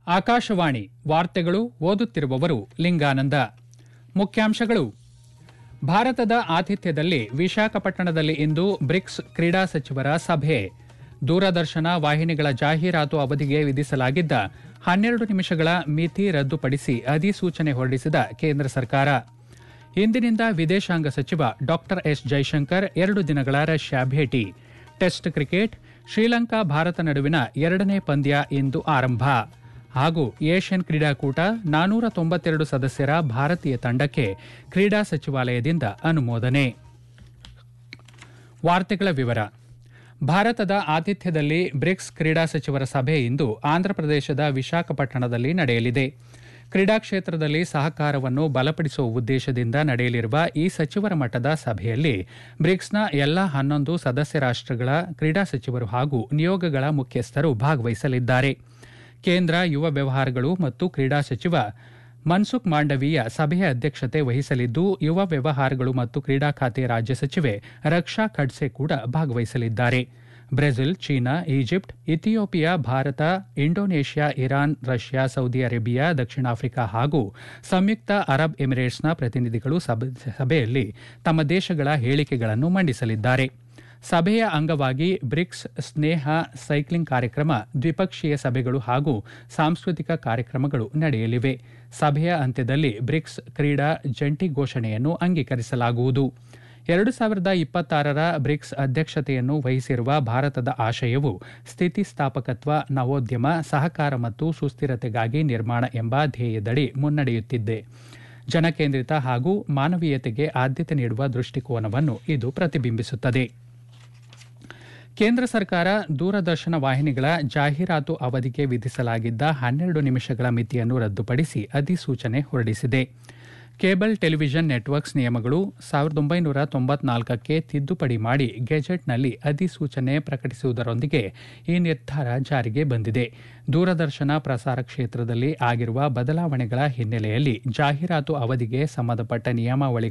ಆಕಾಶವಾಣಿ ವಾರ್ತೆಗಳು ಓದುತ್ತಿರುವವರು ಲಿಂಗಾನಂದ ಮುಖ್ಯಾಂಶಗಳು ಭಾರತದ ಆತಿಥ್ಯದಲ್ಲಿ ವಿಶಾಖಪಟ್ಟಣದಲ್ಲಿ ಇಂದು ಬ್ರಿಕ್ಸ್ ಕ್ರೀಡಾ ಸಚಿವರ ಸಭೆ ದೂರದರ್ಶನ ವಾಹಿನಿಗಳ ಜಾಹೀರಾತು ಅವಧಿಗೆ ವಿಧಿಸಲಾಗಿದ್ದ ಹನ್ನೆರಡು ನಿಮಿಷಗಳ ಮಿತಿ ರದ್ದುಪಡಿಸಿ ಅಧಿಸೂಚನೆ ಹೊರಡಿಸಿದ ಕೇಂದ್ರ ಸರ್ಕಾರ ಇಂದಿನಿಂದ ವಿದೇಶಾಂಗ ಸಚಿವ ಡಾ ಎಸ್ ಜೈಶಂಕರ್ ಎರಡು ದಿನಗಳ ರಷ್ಯಾ ಭೇಟಿ ಟೆಸ್ಟ್ ಕ್ರಿಕೆಟ್ ಶ್ರೀಲಂಕಾ ಭಾರತ ನಡುವಿನ ಎರಡನೇ ಪಂದ್ಯ ಇಂದು ಆರಂಭ ಹಾಗೂ ಏಷ್ಯನ್ ಕ್ರೀಡಾಕೂಟ ನಾನೂರ ತೊಂಬತ್ತೆರಡು ಸದಸ್ಯರ ಭಾರತೀಯ ತಂಡಕ್ಕೆ ಕ್ರೀಡಾ ಸಚಿವಾಲಯದಿಂದ ಅನುಮೋದನೆ ವಾರ್ತೆಗಳ ವಿವರ ಭಾರತದ ಆತಿಥ್ಯದಲ್ಲಿ ಬ್ರಿಕ್ಸ್ ಕ್ರೀಡಾ ಸಚಿವರ ಸಭೆ ಇಂದು ಆಂಧ್ರಪ್ರದೇಶದ ವಿಶಾಖಪಟ್ಟಣದಲ್ಲಿ ನಡೆಯಲಿದೆ ಕ್ರೀಡಾ ಕ್ಷೇತ್ರದಲ್ಲಿ ಸಹಕಾರವನ್ನು ಬಲಪಡಿಸುವ ಉದ್ದೇಶದಿಂದ ನಡೆಯಲಿರುವ ಈ ಸಚಿವರ ಮಟ್ಟದ ಸಭೆಯಲ್ಲಿ ಬ್ರಿಕ್ಸ್ನ ಎಲ್ಲಾ ಹನ್ನೊಂದು ಸದಸ್ಯ ರಾಷ್ಟಗಳ ಕ್ರೀಡಾ ಸಚಿವರು ಹಾಗೂ ನಿಯೋಗಗಳ ಮುಖ್ಯಸ್ಥರು ಭಾಗವಹಿಸಲಿದ್ದಾರೆ ಕೇಂದ್ರ ಯುವ ವ್ಯವಹಾರಗಳು ಮತ್ತು ಕ್ರೀಡಾ ಸಚಿವ ಮನ್ಸುಖ್ ಮಾಂಡವೀಯ ಸಭೆಯ ಅಧ್ಯಕ್ಷತೆ ವಹಿಸಲಿದ್ದು ಯುವ ವ್ಯವಹಾರಗಳು ಮತ್ತು ಕ್ರೀಡಾ ಖಾತೆ ರಾಜ್ಯ ಸಚಿವೆ ರಕ್ಷಾ ಖಡ್ಸೆ ಕೂಡ ಭಾಗವಹಿಸಲಿದ್ದಾರೆ Brazil China Egypt Ethiopia Bharata Indonesia Iran Russia Saudi Arabia ದಕ್ಷಿಣ ಆಫ್ರಿಕಾ ಹಾಗೂ ಸಂಯುಕ್ತ ಅರಬ್ ಎಮಿರೇಟ್ಸ್ನ ಪ್ರತಿನಿಧಿಗಳು ಸಭೆಯಲ್ಲಿ ತಮ್ಮ ದೇಶಗಳ ಹೇಳಿಕೆಗಳನ್ನು ಮಂಡಿಸಲಿದ್ದಾರೆ ಸಭೆಯ ಅಂಗವಾಗಿ ಬ್ರಿಕ್ಸ್ ಸ್ನೇಹ ಸೈಕ್ಲಿಂಗ್ ಕಾರ್ಯಕ್ರಮ ದ್ವಿಪಕ್ಷೀಯ ಸಭೆಗಳು ಹಾಗೂ ಸಾಂಸ್ಕೃತಿಕ ಕಾರ್ಯಕ್ರಮಗಳು ನಡೆಯಲಿವೆ ಸಭೆಯ ಅಂತ್ಯದಲ್ಲಿ ಬ್ರಿಕ್ಸ್ ಕ್ರೀಡಾ ಜಂಟಿ ಘೋಷಣೆಯನ್ನು ಅಂಗೀಕರಿಸಲಾಗುವುದು ಎರಡು ಸಾವಿರದ ಇಪ್ಪತ್ತಾರರ ಬ್ರಿಕ್ಸ್ ಅಧ್ಯಕ್ಷತೆಯನ್ನು ವಹಿಸಿರುವ ಭಾರತದ ಆಶಯವು ಸ್ಥಿತಿಸ್ಥಾಪಕತ್ವ ನವೋದ್ಯಮ ಸಹಕಾರ ಮತ್ತು ಸುಸ್ಥಿರತೆಗಾಗಿ ನಿರ್ಮಾಣ ಎಂಬ ಧ್ಯೇಯದಡಿ ಮುನ್ನಡೆಯುತ್ತಿದೆ ಜನಕೇಂದ್ರಿತ ಹಾಗೂ ಮಾನವೀಯತೆಗೆ ಆದ್ಯತೆ ನೀಡುವ ದೃಷ್ಟಿಕೋನವನ್ನು ಇದು ಪ್ರತಿಬಿಂಬಿಸುತ್ತದೆ ಕೇಂದ್ರ ಸರ್ಕಾರ ದೂರದರ್ಶನ ವಾಹಿನಿಗಳ ಜಾಹೀರಾತು ಅವಧಿಗೆ ವಿಧಿಸಲಾಗಿದ್ದ ಹನ್ನೆರಡು ನಿಮಿಷಗಳ ಮಿತಿಯನ್ನು ರದ್ದುಪಡಿಸಿ ಅಧಿಸೂಚನೆ ಹೊರಡಿಸಿದೆ ಕೇಬಲ್ ಟೆಲಿವಿಷನ್ ನೆಟ್ವರ್ಕ್ಸ್ ನಿಯಮಗಳು ಸಾವಿರದ ಒಂಬೈನೂರ ತೊಂಬತ್ನಾಲ್ಕಕ್ಕೆ ತಿದ್ದುಪಡಿ ಮಾಡಿ ಗೆಜೆಟ್ನಲ್ಲಿ ಅಧಿಸೂಚನೆ ಪ್ರಕಟಿಸುವುದರೊಂದಿಗೆ ಈ ನಿರ್ಧಾರ ಜಾರಿಗೆ ಬಂದಿದೆ ದೂರದರ್ಶನ ಪ್ರಸಾರ ಕ್ಷೇತ್ರದಲ್ಲಿ ಆಗಿರುವ ಬದಲಾವಣೆಗಳ ಹಿನ್ನೆಲೆಯಲ್ಲಿ ಜಾಹೀರಾತು ಅವಧಿಗೆ ಸಂಬಂಧಪಟ್ಟ ನಿಯಮಾವಳಿಗಳು